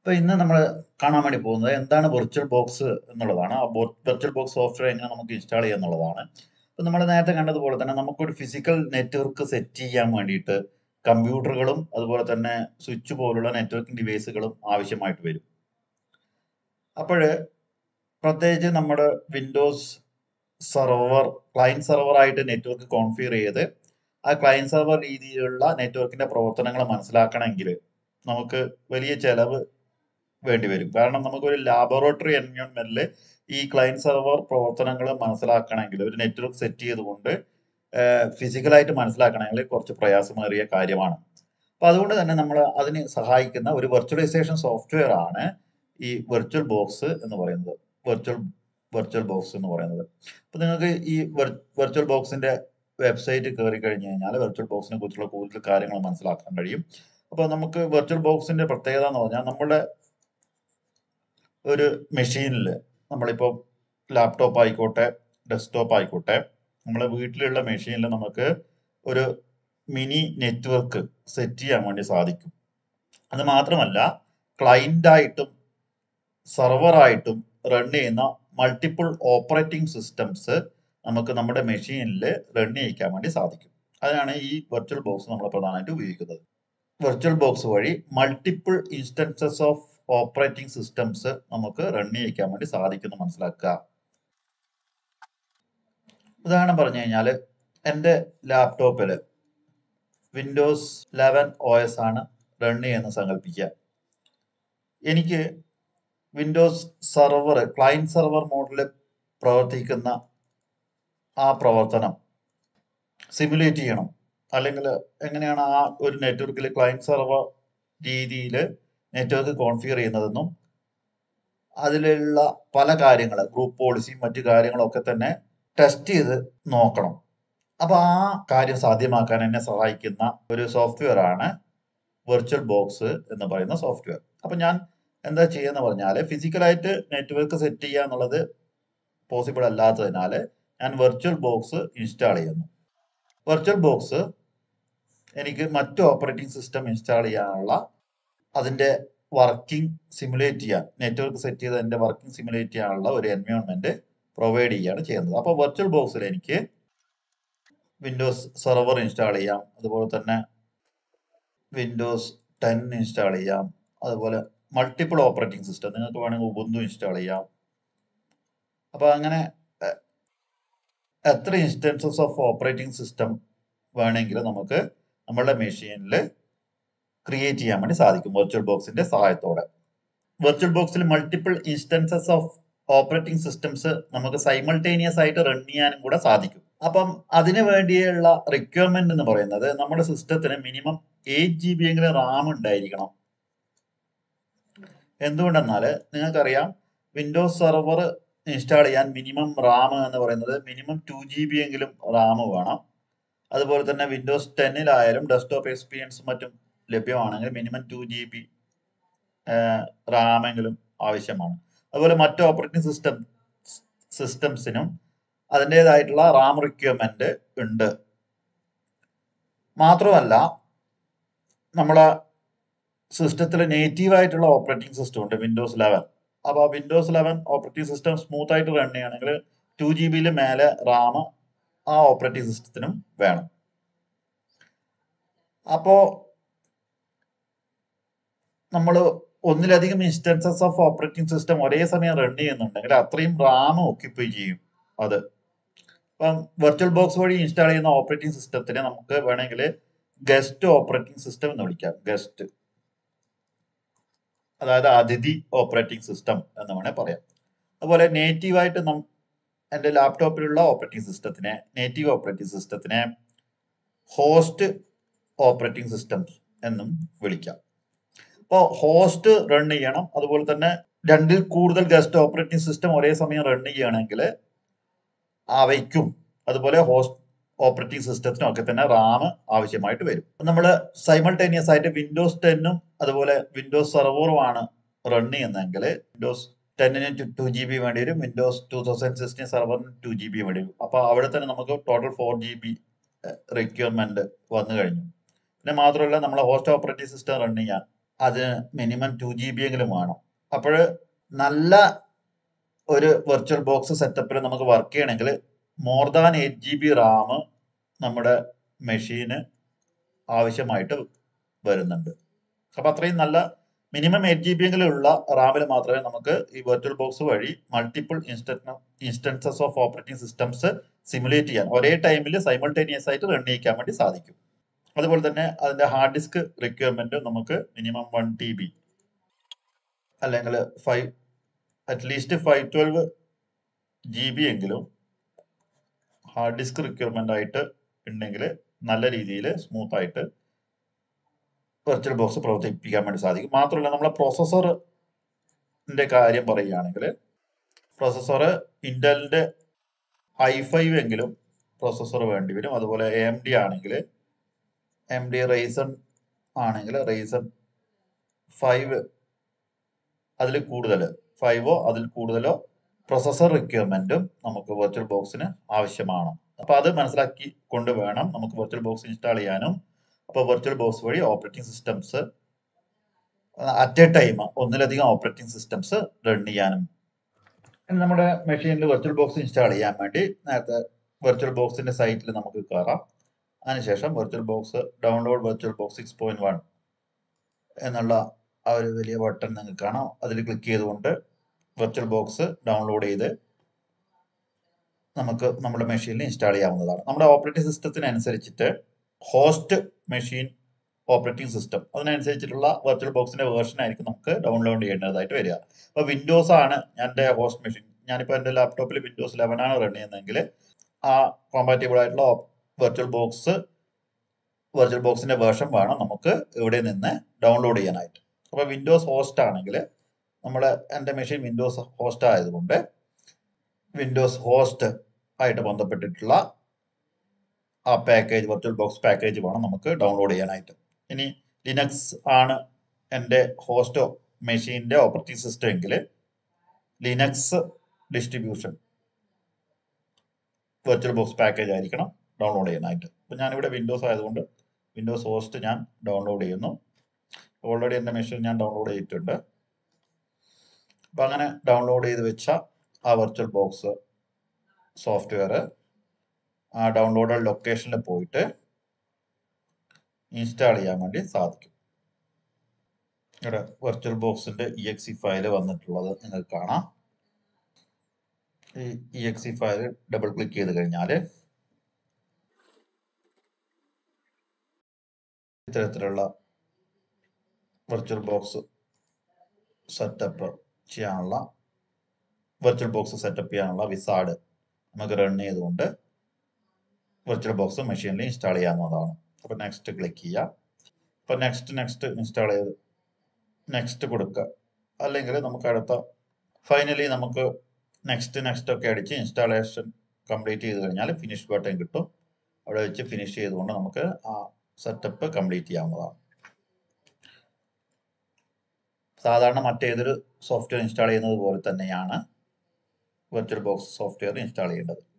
അപ്പോൾ ഇന്ന് നമ്മൾ കാണാൻ വേണ്ടി പോകുന്നത് എന്താണ് വെർച്വൽ ബോക്സ് എന്നുള്ളതാണ് ആ വെർച്വൽ ബോക്സ് സോഫ്റ്റ്വെയർ എങ്ങനെ നമുക്ക് ഇൻസ്റ്റാൾ ചെയ്യുക എന്നുള്ളതാണ് അപ്പോൾ നമ്മൾ നേരത്തെ കണ്ടതുപോലെ തന്നെ നമുക്കൊരു ഫിസിക്കൽ നെറ്റ്വർക്ക് സെറ്റ് ചെയ്യാൻ വേണ്ടിയിട്ട് കമ്പ്യൂട്ടറുകളും അതുപോലെ തന്നെ സ്വിച്ച് പോലുള്ള നെറ്റ്വർക്കിംഗ് ഡിവൈസുകളും ആവശ്യമായിട്ട് വരും അപ്പോൾ പ്രത്യേകിച്ച് നമ്മുടെ വിൻഡോസ് സെർവർ ക്ലയൻറ്റ് സെർവറായിട്ട് നെറ്റ്വർക്ക് കോൺഫിഗർ ചെയ്ത് ആ ക്ലയൻറ്റ് സെർവർ രീതിയിലുള്ള നെറ്റ്വർക്കിന്റെ പ്രവർത്തനങ്ങൾ മനസ്സിലാക്കണമെങ്കിൽ നമുക്ക് വലിയ ചെലവ് വേണ്ടി വരും കാരണം നമുക്കൊരു ലാബോറട്ടറി എൻവയോൺമെന്റിൽ ഈ ക്ലയൻറ്റ് സെർവർ പ്രവർത്തനങ്ങൾ മനസ്സിലാക്കണമെങ്കിൽ ഒരു നെറ്റ്വർക്ക് സെറ്റ് ചെയ്തുകൊണ്ട് ഫിസിക്കലായിട്ട് മനസ്സിലാക്കണമെങ്കിൽ കുറച്ച് പ്രയാസമേറിയ കാര്യമാണ് അപ്പൊ അതുകൊണ്ട് തന്നെ നമ്മൾ അതിന് സഹായിക്കുന്ന ഒരു വെർച്വലൈസേഷൻ സോഫ്റ്റ്വെയർ ആണ് ഈ വെർച്വൽ ബോക്സ് എന്ന് പറയുന്നത് വെർച്വൽ വെർച്വൽ ബോക്സ് എന്ന് പറയുന്നത് അപ്പൊ നിങ്ങൾക്ക് ഈ വെർച്വൽ ബോക്സിന്റെ വെബ്സൈറ്റ് കയറി കഴിഞ്ഞു കഴിഞ്ഞാൽ വെർച്വൽ ബോക്സിനെ കുറിച്ചുള്ള കൂടുതൽ കാര്യങ്ങൾ മനസ്സിലാക്കാൻ കഴിയും അപ്പോൾ നമുക്ക് വെർച്വൽ ബോക്സിന്റെ പ്രത്യേകത എന്ന് പറഞ്ഞാൽ നമ്മുടെ ഒരു മെഷീനിൽ നമ്മളിപ്പോൾ ലാപ്ടോപ്പ് ആയിക്കോട്ടെ ഡെസ്ക്ടോപ്പ് ആയിക്കോട്ടെ നമ്മളെ വീട്ടിലുള്ള മെഷീനിൽ നമുക്ക് ഒരു മിനി നെറ്റ്വർക്ക് സെറ്റ് ചെയ്യാൻ വേണ്ടി സാധിക്കും അത് മാത്രമല്ല ക്ലയൻ്റായിട്ടും സെർവറായിട്ടും റൺ ചെയ്യുന്ന മൾട്ടിപ്പിൾ ഓപ്പറേറ്റിംഗ് സിസ്റ്റംസ് നമുക്ക് നമ്മുടെ മെഷീനിൽ റൺ ചെയ്യിക്കാൻ വേണ്ടി സാധിക്കും അതിനാണ് ഈ വെർച്വൽ ബോക്സ് നമ്മൾ പ്രധാനമായിട്ട് ഉപയോഗിക്കുന്നത് വെർച്വൽ ബോക്സ് വഴി multiple instances of operating systems നമുക്ക് റൺ ചെയ്യിക്കാൻ വേണ്ടി സാധിക്കുന്നു മനസ്സിലാക്കുക ഉദാഹരണം പറഞ്ഞു കഴിഞ്ഞാൽ എൻ്റെ ലാപ്ടോപ്പിൽ വിൻഡോസ് ലെവൻ ഒ എസ് ആണ് റൺ ചെയ്യുന്ന സങ്കല്പിക്കുക എനിക്ക് വിൻഡോസ് സെർവർ ക്ലയൻറ്റ് സെർവർ മോഡിൽ പ്രവർത്തിക്കുന്ന ആ പ്രവർത്തനം സിമുലേറ്റ് ചെയ്യണം അല്ലെങ്കിൽ എങ്ങനെയാണ് ആ ഒരു നെറ്റ്വർക്കിൽ ക്ലയൻറ്റ് സെർവർ രീതിയിൽ നെറ്റ്വർക്ക് കോൺഫിഗർ ചെയ്യുന്നതെന്നും അതിലുള്ള പല കാര്യങ്ങൾ ഗ്രൂപ്പ് പോളിസിയും മറ്റു കാര്യങ്ങളൊക്കെ തന്നെ ടെസ്റ്റ് ചെയ്ത് നോക്കണം അപ്പൊ ആ കാര്യം സാധ്യമാക്കാൻ എന്നെ സഹായിക്കുന്ന ഒരു സോഫ്റ്റ്വെയർ ആണ് വെർച്വൽ ബോക്സ് എന്ന് പറയുന്ന സോഫ്റ്റ്വെയർ അപ്പൊ ഞാൻ എന്താ ചെയ്യുന്ന പറഞ്ഞാൽ ഫിസിക്കലായിട്ട് നെറ്റ്വർക്ക് സെറ്റ് ചെയ്യുക എന്നുള്ളത് പോസിബിൾ അല്ലാത്തതിനാൽ ഞാൻ വെർച്വൽ ബോക്സ് ഇൻസ്റ്റാൾ ചെയ്യുന്നു വെർച്വൽ ബോക്സ് എനിക്ക് മറ്റു ഓപ്പറേറ്റിംഗ് സിസ്റ്റം ഇൻസ്റ്റാൾ ചെയ്യാനുള്ള അതിന്റെ വർക്കിംഗ് സിമുലേറ്റ് ചെയ്യാൻ നെറ്റ്വർക്ക് സെറ്റ് ചെയ്ത് അതിന്റെ വർക്കിംഗ് സിമുലേറ്റ് ചെയ്യാനുള്ള ഒരു എൻവയോൺമെന്റ് പ്രൊവൈഡ് ചെയ്യുകയാണ് ചെയ്യുന്നത് അപ്പോൾ വെർച്വൽ ബോക്സിൽ എനിക്ക് വിൻഡോസ് സെർവർ ഇൻസ്റ്റാൾ ചെയ്യാം അതുപോലെ തന്നെ വിൻഡോസ് ടെൻ ഇൻസ്റ്റാൾ ചെയ്യാം അതുപോലെ മൾട്ടിപ്പിൾ ഓപ്പറേറ്റിംഗ് സിസ്റ്റം നിങ്ങൾക്ക് വേണമെങ്കിൽ ഉബുന്തു ഇൻസ്റ്റാൾ ചെയ്യാം അപ്പോൾ അങ്ങനെ എത്ര ഇൻസ്റ്റൻസസ് ഓഫ് ഓപ്പറേറ്റിംഗ് സിസ്റ്റം വേണമെങ്കിലും നമുക്ക് നമ്മളുടെ മെഷീനിൽ ക്രിയേറ്റ് ചെയ്യാൻ വേണ്ടി സാധിക്കും വെർച്വൽ ബോക്സിന്റെ സഹായത്തോടെ വെർച്വൽ ബോക്സിൽ multiple instances of operating systems നമുക്ക് സൈമൾട്ടേനിയസ് ആയിട്ട് റൺ ചെയ്യാനും കൂടെ സാധിക്കും അപ്പം അതിനു വേണ്ടിയുള്ള റിക്വയർമെന്റ് എന്ന് പറയുന്നത് നമ്മുടെ സിസ്റ്റത്തിന് മിനിമം എയ്റ്റ് ജി ബി എങ്കിലും റാം ഉണ്ടായിരിക്കണം എന്തുകൊണ്ടെന്നാൽ നിങ്ങൾക്കറിയാം വിൻഡോസ് സെർവർ ഇൻസ്റ്റാൾ ചെയ്യാൻ മിനിമം റാം എന്ന് പറയുന്നത് മിനിമം ടു ജി ബി എങ്കിലും റാം വേണം അതുപോലെ തന്നെ വിൻഡോസ് ടെന്നിലായാലും ഡെസ്ക്ടോപ്പ് എക്സ്പീരിയൻസും മറ്റും ലഭ്യമാണെങ്കിൽ മിനിമം ടു ജി ബി റാമെങ്കിലും ആവശ്യമാണ് അതുപോലെ മറ്റ് ഓപ്പറേറ്റിംഗ് സിസ്റ്റം സിസ്റ്റംസിനും അതിൻ്റെതായിട്ടുള്ള റാം റിക്വയർമെന്റ് ഉണ്ട് മാത്രമല്ല നമ്മളെ സിസ്റ്റത്തിൽ നേറ്റീവ് ആയിട്ടുള്ള ഓപ്പറേറ്റിംഗ് സിസ്റ്റം ഉണ്ട് വിൻഡോസ് ലെവൻ അപ്പോൾ ആ Windows eleven operating system smooth ആയിട്ട് റൺ ചെയ്യുകയാണെങ്കിൽ ടു ജി ബിയിൽ മേലെ റാം ആ ഓപ്പറേറ്റിംഗ് സിസ്റ്റത്തിനും വേണം അപ്പോ നമ്മൾ ഒന്നിലധികം ഇൻസ്റ്റൻസസ് ഓഫ് ഓപ്പറേറ്റിംഗ് സിസ്റ്റം ഒരേ സമയം റൺ ചെയ്യുന്നുണ്ടെങ്കിൽ അത്രയും റാം ഓക്യുപ്പൈ ചെയ്യും അത് ഇപ്പം വെർച്വൽ ബോക്സ് വഴി ഇൻസ്റ്റാൾ ചെയ്യുന്ന ഓപ്പറേറ്റിംഗ് സിസ്റ്റത്തിനെ നമുക്ക് വേണമെങ്കിൽ ഗസ്റ്റ് ഓപ്പറേറ്റിംഗ് സിസ്റ്റം എന്ന് വിളിക്കാം ഗസ്റ്റ് അതായത് അതിഥി ഓപ്പറേറ്റിംഗ് സിസ്റ്റം എന്ന് വേണേൽ പറയാം അതുപോലെ നേറ്റീവായിട്ട് നം എൻ്റെ ലാപ്ടോപ്പിലുള്ള ഓപ്പറേറ്റിംഗ് സിസ്റ്റത്തിനെ നേറ്റീവ് ഓപ്പറേറ്റിംഗ് സിസ്റ്റത്തിനെ ഹോസ്റ്റ് ഓപ്പറേറ്റിംഗ് സിസ്റ്റം എന്നും വിളിക്കാം അപ്പോൾ ഹോസ്റ്റ് റൺ ചെയ്യണം അതുപോലെ തന്നെ രണ്ടിൽ കൂടുതൽ ഗസ്റ്റ് ഓപ്പറേറ്റിംഗ് സിസ്റ്റം ഒരേ സമയം റൺ ചെയ്യുകയാണെങ്കിൽ അവയ്ക്കും അതുപോലെ ഹോസ്റ്റ് ഓപ്പറേറ്റിംഗ് സിസ്റ്റത്തിനും ഒക്കെ തന്നെ റാം ആവശ്യമായിട്ട് വരും നമ്മൾ സൈമൾട്ടേനിയസ് ആയിട്ട് വിൻഡോസ് ടെന്നും അതുപോലെ വിൻഡോസ് സെർവറുമാണ് റൺ ചെയ്യുന്നതെങ്കിൽ വിൻഡോസ് ടെന്നിന് ടു ജി ബി വേണ്ടി വരും വിൻഡോസ് ടു തൗസൻഡ് സിക്സ്റ്റീൻ സെർവറിന് ടു ജി ബി വേണ്ടി വരും അപ്പോൾ അവിടെ തന്നെ നമുക്ക് total four G B requirement വന്നു കഴിഞ്ഞു പിന്നെ മാത്രമല്ല നമ്മളെ ഹോസ്റ്റ് ഓപ്പറേറ്റിംഗ് സിസ്റ്റം റൺ ചെയ്യാൻ അതിന് മിനിമം ടു ജി ബി എങ്കിലും വേണം അപ്പോൾ നല്ല ഒരു വെർച്വൽ ബോക്സ് സെറ്റപ്പിൽ നമുക്ക് വർക്ക് ചെയ്യണമെങ്കിൽ more than eight G B RAM നമ്മുടെ മെഷീന് ആവശ്യമായിട്ട് വരുന്നുണ്ട് അപ്പൊ അത്രയും നല്ല മിനിമം എയ്റ്റ് ജി ബി എങ്കിലും ഉള്ള റാമിൽ മാത്രമേ നമുക്ക് ഈ വെർച്വൽ ബോക്സ് വഴി multiple instances of operating systems simulate ചെയ്യാൻ ഒരേ ടൈമിൽ സൈമൾട്ടേനിയസ് ആയിട്ട് റൺ ചെയ്യിക്കാൻ വേണ്ടി സാധിക്കും അതുപോലെ തന്നെ അതിന്റെ ഹാർഡ് ഡിസ്ക് റിക്വയർമെന്റ് നമുക്ക് മിനിമം വൺ ടി ബി അല്ലെങ്കിൽ five at least five twelve G B എങ്കിലും ഹാർഡ് ഡിസ്ക് റിക്വയർമെന്റ് ആയിട്ട് ഉണ്ടെങ്കിൽ നല്ല രീതിയിൽ സ്മൂത്ത് ആയിട്ട് വെർച്വൽ ബോക്സ് പ്രവർത്തിപ്പിക്കാൻ വേണ്ടി സാധിക്കും മാത്രമല്ല നമ്മളെ പ്രോസസ്സറിന്റെ കാര്യം പറയുകയാണെങ്കിൽ പ്രോസസ്സർ ഇന്റലിന്റെ ഐ ഫൈവ് എങ്കിലും പ്രോസസ്സർ വേണ്ടി വരും അതുപോലെ എ എം ഡി ആണെങ്കിൽ എം ഡി റൈസൺ ആണെങ്കിൽ റൈസൺ ഫൈവ് അതിൽ കൂടുതൽ ഫൈവോ അതിൽ കൂടുതലോ പ്രൊസസർ റിക്വയർമെന്റും നമുക്ക് വെർച്വൽ ബോക്സിന് ആവശ്യമാണ് അപ്പൊ അത് മനസ്സിലാക്കി കൊണ്ട് വേണം നമുക്ക് വെർച്വൽ ബോക്സ് ഇൻസ്റ്റാൾ ചെയ്യാനും അപ്പോൾ വെർച്വൽ ബോക്സ് വഴി operating systems at a time ഒന്നിലധികം ഓപ്പറേറ്റിംഗ് സിസ്റ്റംസ് റൺ ചെയ്യാനും ഇനി നമ്മുടെ മെഷീനിൽ വെർച്വൽ ബോക്സ് ഇൻസ്റ്റാൾ ചെയ്യാൻ വേണ്ടി നേരത്തെ വെർച്വൽ ബോക്സിന്റെ സൈറ്റിൽ നമുക്ക് കയറാം അതിനുശേഷം virtual box download virtual box six point one എന്നുള്ള ആ ഒരു വലിയ ബട്ടൺ നിങ്ങൾക്ക് കാണാം അതിൽ ക്ലിക്ക് ചെയ്തുകൊണ്ട് വെർച്വൽ ബോക്സ് ഡൗൺലോഡ് ചെയ്ത് നമുക്ക് നമ്മുടെ മെഷീനിൽ ഇൻസ്റ്റാൾ ചെയ്യാവുന്നതാണ് നമ്മുടെ ഓപ്പറേറ്റിംഗ് സിസ്റ്റത്തിനനുസരിച്ചിട്ട് ഹോസ്റ്റ് മെഷീൻ ഓപ്പറേറ്റിംഗ് സിസ്റ്റം അതിനനുസരിച്ചിട്ടുള്ള വെർച്വൽ ബോക്സിന്റെ വേർഷൻ ആയിരിക്കും നമുക്ക് ഡൗൺലോഡ് ചെയ്യേണ്ടതായിട്ട് വരിക അപ്പോൾ വിൻഡോസ് ആണ് എൻ്റെ ഹോസ്റ്റ് മെഷീൻ ഞാനിപ്പോൾ എൻ്റെ ലാപ്ടോപ്പിൽ വിൻഡോസ് ലെവൻ ആണ് റൺ ചെയ്യുന്നതെങ്കിൽ ആ കോമ്പാറ്റബിൾ ആയിട്ടുള്ള വെർച്വൽ ബോക്സ് വെർച്വൽ ബോക്സിന്റെ വേർഷൻ വേണം നമുക്ക് ഇവിടെ നിന്ന് ഡൗൺലോഡ് ചെയ്യാനായിട്ട് അപ്പോൾ വിൻഡോസ് ഹോസ്റ്റ് ആണെങ്കിൽ നമ്മൾ എൻ്റെ മെഷീൻ വിൻഡോസ് ഹോസ്റ്റ് ആയതുകൊണ്ട് വിൻഡോസ് ഹോസ്റ്റ് ആയിട്ട് ബന്ധപ്പെട്ടിട്ടുള്ള ആ പാക്കേജ് വെർച്വൽ ബോക്സ് പാക്കേജ് വേണം നമുക്ക് ഡൗൺലോഡ് ചെയ്യാനായിട്ട് ഇനി ലിനക്സ് ആണ് എൻ്റെ ഹോസ്റ്റോ മെഷീൻ്റെ ഓപ്പറേറ്റിംഗ് സിസ്റ്റം എങ്കിൽ Linux distribution virtual box package ആയിരിക്കണം ഡൗൺലോഡ് ചെയ്യാനായിട്ട് അപ്പം ഞാനിവിടെ വിൻഡോസ് ആയതുകൊണ്ട് വിൻഡോസ് ഹോസ്റ്റ് ഞാൻ ഡൗൺലോഡ് ചെയ്യുന്നു ഓൾറെഡി എൻ്റെ മെഷീൻ ഞാൻ ഡൗൺലോഡ് ചെയ്തിട്ടുണ്ട് അപ്പം അങ്ങനെ ഡൗൺലോഡ് ചെയ്ത് വെച്ച ആ വെർച്വൽ ബോക്സ് സോഫ്റ്റ്വെയർ ആ ഡൗൺലോഡ് ലൊക്കേഷനിൽ പോയിട്ട് ഇൻസ്റ്റാൾ ചെയ്യാൻ വേണ്ടി സാധിക്കും ഇവിടെ വെർച്വൽ ബോക്സിന്റെ ഇ എക്സ് ഇ ഫയൽ വന്നിട്ടുള്ളത് നിങ്ങൾക്ക് കാണാം ഈ E X E file double click ചെയ്ത് കഴിഞ്ഞാൽ ഇത്തരത്തിലുള്ള വെർച്വൽ ബോക്സ് സെറ്റപ്പ് ചെയ്യാനുള്ള വെർച്വൽ ബോക്സ് സെറ്റപ്പ് ചെയ്യാനുള്ള വിസാഡ് നമുക്ക് റൺ ചെയ്തുകൊണ്ട് വെർച്വൽ ബോക്സ് മെഷീനിൽ ഇൻസ്റ്റാൾ ചെയ്യാവുന്നതാണ് അപ്പോൾ നെക്സ്റ്റ് ക്ലിക്ക് ചെയ്യുക അപ്പോൾ നെക്സ്റ്റ് നെക്സ്റ്റ് ഇൻസ്റ്റാൾ ചെയ്ത് നെക്സ്റ്റ് കൊടുക്കുക അല്ലെങ്കിൽ നമുക്ക് അടുത്ത ഫൈനലി നമുക്ക് നെക്സ്റ്റ് നെക്സ്റ്റ് ഒക്കെ അടിച്ച് ഇൻസ്റ്റാളേഷൻ കംപ്ലീറ്റ് ചെയ്ത് കഴിഞ്ഞാൽ ഫിനിഷ് ബട്ടൺ കിട്ടും അവിടെ വെച്ച് ഫിനിഷ് ചെയ്തുകൊണ്ട് നമുക്ക് ആ സെറ്റപ്പ് കംപ്ലീറ്റ് ചെയ്യാവുന്നതാണ് സാധാരണ മറ്റേതൊരു സോഫ്റ്റ്വെയർ ഇൻസ്റ്റാൾ ചെയ്യുന്നത് പോലെ തന്നെയാണ് വെർച്വൽ ബോക്സ് സോഫ്റ്റ്വെയർ ഇൻസ്റ്റാൾ ചെയ്യേണ്ടത്